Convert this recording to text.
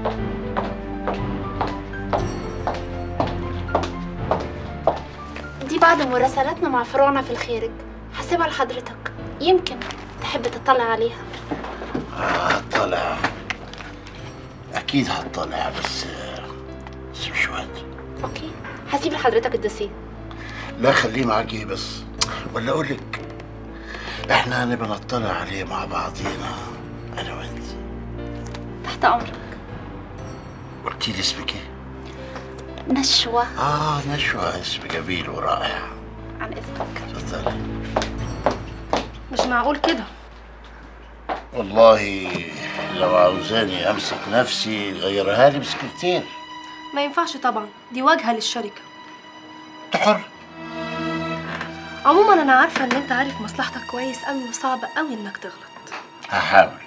دي بعض مراسلاتنا مع فروعنا في الخارج هسيبها لحضرتك يمكن تحب تطلع عليها هطلع اكيد هطلع بس بس مش وقت اوكي هسيب لحضرتك الدوسيه لا خليه معاكي بس ولا اقول لك احنا هنبقى نطلع عليه مع بعضينا انا وانت تحت امرك قلتي لي اسمك ايه؟ نشوة اه نشوى اسم جميل ورائع عن اذنك اتفضلي مش معقول كده والله لو عاوزاني امسك نفسي غيرها لي بسكرتير ما ينفعش طبعا دي واجهه للشركه انت حر عموما انا عارفه ان انت عارف مصلحتك كويس قوي وصعب قوي انك تغلط هحاول